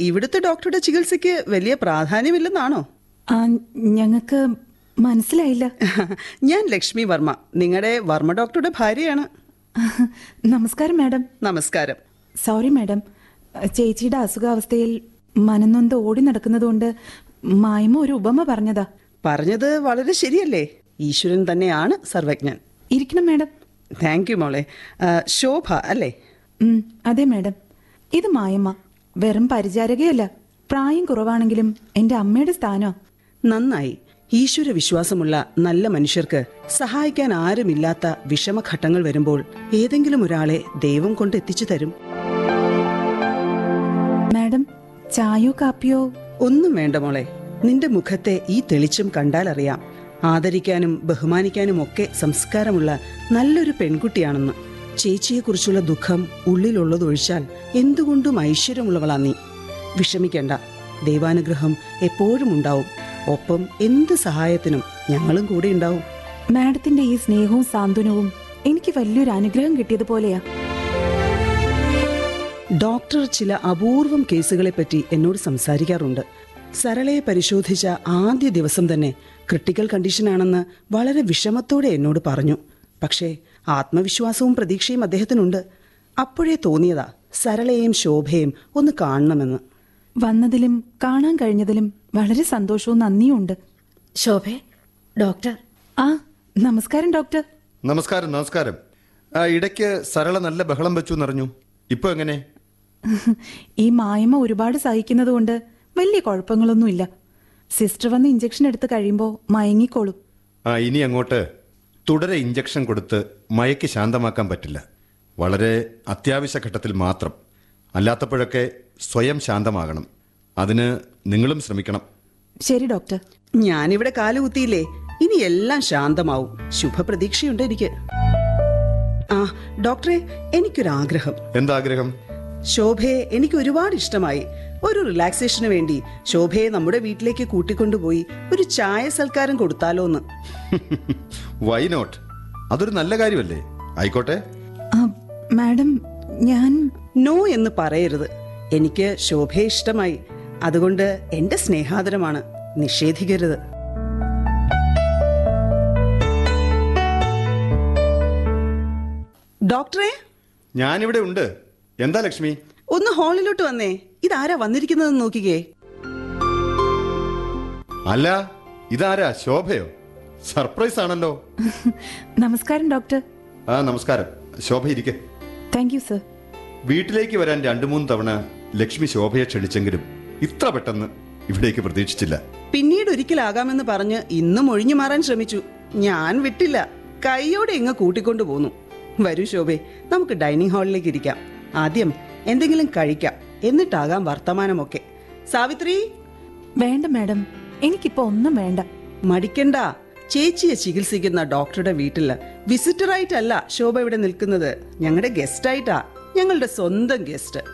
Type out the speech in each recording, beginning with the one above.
ഇവിടുത്തെ ഡോക്ടറുടെ ചികിത്സയ്ക്ക് വലിയ പ്രാധാന്യമില്ലെന്നാണോ ആ ഞങ്ങൾക്ക് മനസ്സിലായില്ല ഞാൻ ലക്ഷ്മി വർമ്മ നിങ്ങളുടെ വർമ്മ ഡോക്ടറുടെ ഭാര്യയാണ് നമസ്കാരം മാഡം നമസ്കാരം സോറി മാഡം ചേച്ചിയുടെ അസുഖാവസ്ഥയിൽ മനന്നൊന്ത് ഓടി നടക്കുന്നതുകൊണ്ട് മായ്മ ഒരു ഉപമ പറഞ്ഞതാ പറഞ്ഞത് വളരെ ശരിയല്ലേ ഈശ്വരൻ തന്നെയാണ് സർവജ്ഞൻ ഇരിക്കണം മാഡം താങ്ക് യു മോളെ ആ, ശോഭ അല്ലേ ഉം, അതെ മാഡം ഇത് മായമ്മ വെറും പരിചാരകയല്ല പ്രായം കുറവാണെങ്കിലും എന്റെ അമ്മയുടെ സ്ഥാനോ നന്നായി ഈശ്വര വിശ്വാസമുള്ള നല്ല മനുഷ്യർക്ക് സഹായിക്കാൻ ആരുമില്ലാത്ത വിഷമഘട്ടങ്ങൾ വരുമ്പോൾ ഏതെങ്കിലും ഒരാളെ ദൈവം കൊണ്ട് എത്തിച്ചു തരും മാഡം ചായയോ കാപ്പിയോ ഒന്നും വേണ്ട മോളെ നിന്റെ മുഖത്തെ ഈ തെളിച്ചം കണ്ടാലറിയാം ആദരിക്കാനും ബഹുമാനിക്കാനും ഒക്കെ സംസ്കാരമുള്ള നല്ലൊരു പെൺകുട്ടിയാണെന്ന് ചേച്ചിയെക്കുറിച്ചുള്ള ദുഃഖം ഉള്ളിലുള്ളതൊഴിച്ചാൽ എന്തുകൊണ്ടും ഐശ്വര്യമുള്ളവളാ നീ വിഷമിക്കണ്ട ദൈവാനുഗ്രഹം എപ്പോഴും ഉണ്ടാവും ഒപ്പം എന്ത് സഹായത്തിനും ഞങ്ങളും കൂടെ ഉണ്ടാവും മാഡത്തിന്റെ ഈ സ്നേഹവും സാന്ത്വനവും എനിക്ക് വലിയൊരു അനുഗ്രഹം കിട്ടിയതുപോലെയാ ഡോക്ടർ ചില അപൂർവം കേസുകളെപ്പറ്റി എന്നോട് സംസാരിക്കാറുണ്ട് സരളയെ പരിശോധിച്ച ആദ്യ ദിവസം തന്നെ ക്രിട്ടിക്കൽ കണ്ടീഷനാണെന്ന് വളരെ വിഷമത്തോടെ എന്നോട് പറഞ്ഞു പക്ഷേ ആത്മവിശ്വാസവും പ്രതീക്ഷയും അദ്ദേഹത്തിനുണ്ട് അപ്പോഴേ തോന്നിയതാ സരളയെയും ശോഭയും ഒന്ന് കാണണമെന്ന് വന്നതിലും കാണാൻ കഴിഞ്ഞതിലും വളരെ സന്തോഷവും നന്ദിയും ഉണ്ട് ശോഭേ ഡോക്ടർ ആ നമസ്കാരം ഡോക്ടർ നമസ്കാരം നമസ്കാരം ആ ഇടയ്ക്ക് സരള നല്ല ബഹളം വെച്ചു എന്നറിഞ്ഞു ഇപ്പൊ എങ്ങനെ ഈ മായ്മ ഒരുപാട് സഹിക്കുന്നതുകൊണ്ട് വലിയ കുഴപ്പങ്ങളൊന്നുമില്ല സിസ്റ്റർ വന്ന് ഇഞ്ചക്ഷൻ എടുത്ത് കഴിയുമ്പോൾ മയങ്ങിക്കോളും ആ ഇനി അങ്ങോട്ട് തുടരെ ഇഞ്ചക്ഷൻ കൊടുത്ത് മയക്ക് ശാന്തമാക്കാൻ പറ്റില്ല വളരെ അത്യാവശ്യ ഘട്ടത്തിൽ മാത്രം അല്ലാത്തപ്പോഴൊക്കെ സ്വയം ശാന്തമാകണം അതിന് നിങ്ങളും ശ്രമിക്കണം ശരി ഡോക്ടർ ഞാനിവിടെ കാലുകുത്തിയില്ലേ ഇനി എല്ലാം ശാന്തമാവും ശുഭപ്രതീക്ഷയുണ്ട് എനിക്ക് ആ ഡോക്ടറെ എനിക്കൊരാഗ്രഹം എന്താഗ്രഹം ശോഭയെ എനിക്ക് ഒരുപാട് ഇഷ്ടമായി ഒരു റിലാക്സേഷന് വേണ്ടി ശോഭയെ നമ്മുടെ വീട്ടിലേക്ക് കൂട്ടിക്കൊണ്ടുപോയി ഒരു ചായ സൽക്കാരം കൊടുത്താലോന്ന് വൈ നോട്ട് അതൊരു നല്ല കാര്യമല്ലേ ആയിക്കോട്ടെ ആ, മാഡം ഞാൻ നോ എന്ന് പറയരുത് എനിക്ക് ശോഭയെ ഇഷ്ടമായി അതുകൊണ്ട് എന്റെ സ്നേഹാദരമാണ് നിഷേധിക്കരുത് ഡോക്ടറെ ഞാനിവിടെ ഉണ്ട് എന്താ ലക്ഷ്മി ഒന്ന് ഹാളിലോട്ട് വന്നേ ഇതാരാ വന്നിരിക്കുന്നതെന്ന് നോക്കിക്കേ അല്ല ഇതാരാ ശോഭയോ സർപ്രൈസ് ആണല്ലോ നമസ്കാരം ഡോക്ടർ ആ നമസ്കാരം ശോഭ ഇരിക്കെ താങ്ക് യു സർ വീട്ടിലേക്ക് വരാൻ രണ്ടു മൂന്ന് തവണ ലക്ഷ്മി ശോഭയെ ക്ഷണിച്ചെങ്കിലും ഇത്ര പെട്ടെന്ന് ഇവിടേക്ക് പ്രതീക്ഷിച്ചില്ല പിന്നീട് ഒരിക്കലാകാമെന്ന് പറഞ്ഞ് ഇന്നും ഒഴിഞ്ഞു മാറാൻ ശ്രമിച്ചു ഞാൻ വിട്ടില്ല കൈയോടെ ഇങ്ങ് കൂട്ടിക്കൊണ്ടു പോന്നു വരൂ ശോഭെ നമുക്ക് ഡൈനിങ് ഹാളിലേക്ക് ഇരിക്കാം ആദ്യം എന്തെങ്കിലും കഴിക്കാം എന്നിട്ടാകാം വർത്തമാനമൊക്കെ സാവിത്രി വേണ്ട മാഡം എനിക്കിപ്പോ ഒന്നും വേണ്ട മടിക്കണ്ട ചേച്ചിയെ ചികിത്സിക്കുന്ന ഡോക്ടറുടെ വീട്ടില് വിസിറ്ററായിട്ടല്ല ശോഭ ഇവിടെ നിൽക്കുന്നത് ഞങ്ങളുടെ ഗസ്റ്റായിട്ടാ ഞങ്ങളുടെ സ്വന്തം ഗസ്റ്റ്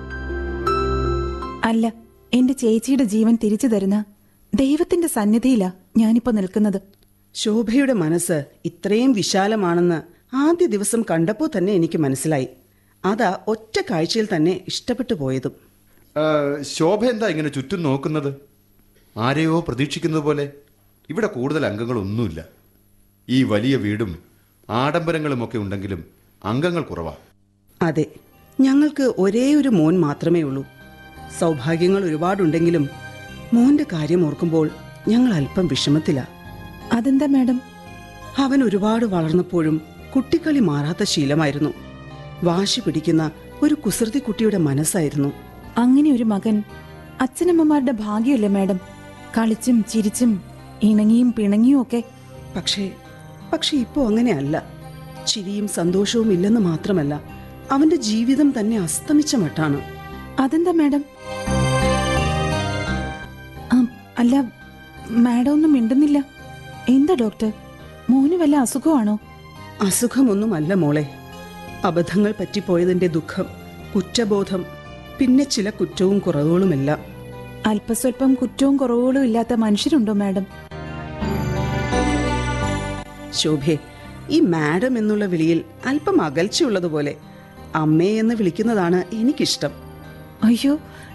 അല്ല എന്റെ ചേച്ചിയുടെ ജീവൻ തിരിച്ചു തരുന്ന ദൈവത്തിന്റെ സന്നിധിയിലാ ഞാനിപ്പോ നിൽക്കുന്നത് ശോഭയുടെ മനസ്സ് ഇത്രയും വിശാലമാണെന്ന് ആദ്യ ദിവസം കണ്ടപ്പോൾ തന്നെ എനിക്ക് മനസ്സിലായി അതാ ഒറ്റ കാഴ്ചയിൽ തന്നെ ഇഷ്ടപ്പെട്ടു പോയതും ആ, ശോഭ എന്താ ഇങ്ങനെ ചുറ്റും നോക്കുന്നത് ആരെയോ പ്രതീക്ഷിക്കുന്നത് പോലെ ഇവിടെ കൂടുതൽ അംഗങ്ങളൊന്നുമില്ല ഈ വലിയ വീടും ആഡംബരങ്ങളുമൊക്കെ ഉണ്ടെങ്കിലും അംഗങ്ങൾ കുറവാ അതെ ഞങ്ങൾക്ക് ഒരേ ഒരു മോൻ മാത്രമേ ഉള്ളൂ സൗഭാഗ്യങ്ങൾ ഒരുപാടുണ്ടെങ്കിലും മോന്റെ കാര്യം ഓർക്കുമ്പോൾ ഞങ്ങൾ അല്പം വിഷമത്തിലാ അതെന്താ മാഡം അവൻ ഒരുപാട് വളർന്നപ്പോഴും കുട്ടിക്കളി മാറാത്ത ശീലമായിരുന്നു വാശി പിടിക്കുന്ന ഒരു കുസൃതി കുട്ടിയുടെ മനസ്സായിരുന്നു അങ്ങനെ ഒരു മകൻ അച്ഛനമ്മമാരുടെ ഭാഗ്യമല്ലേ മാഡം കളിച്ചും ചിരിച്ചും ഇണങ്ങിയും പിണങ്ങിയും ഒക്കെ പക്ഷേ പക്ഷെ ഇപ്പോ അങ്ങനെയല്ല ചിരിയും സന്തോഷവും ഇല്ലെന്ന് മാത്രമല്ല അവന്റെ ജീവിതം തന്നെ അസ്തമിച്ച മട്ടാണ് അതെന്താ മാഡം ആ, അല്ല മാഡം ഒന്നും മിണ്ടുന്നില്ല എന്താ ഡോക്ടർ മോന് വല്ല അസുഖമാണോ അസുഖമൊന്നുമല്ല മോളെ അബദ്ധങ്ങൾ പറ്റിപ്പോയതിന്റെ ദുഃഖം കുറ്റബോധം പിന്നെ ചില കുറ്റവും കുറവുകളുമെല്ലാം അല്പസ്വല്പം കുറ്റവും കുറവുകളും ഇല്ലാത്ത മനുഷ്യരുണ്ടോ മാഡം ശോഭെ ഈ മാഡം എന്നുള്ള വിളിയിൽ അല്പം അകൽച്ചയുള്ളതുപോലെ അമ്മേ എന്ന് വിളിക്കുന്നതാണ് എനിക്കിഷ്ടം അയ്യോ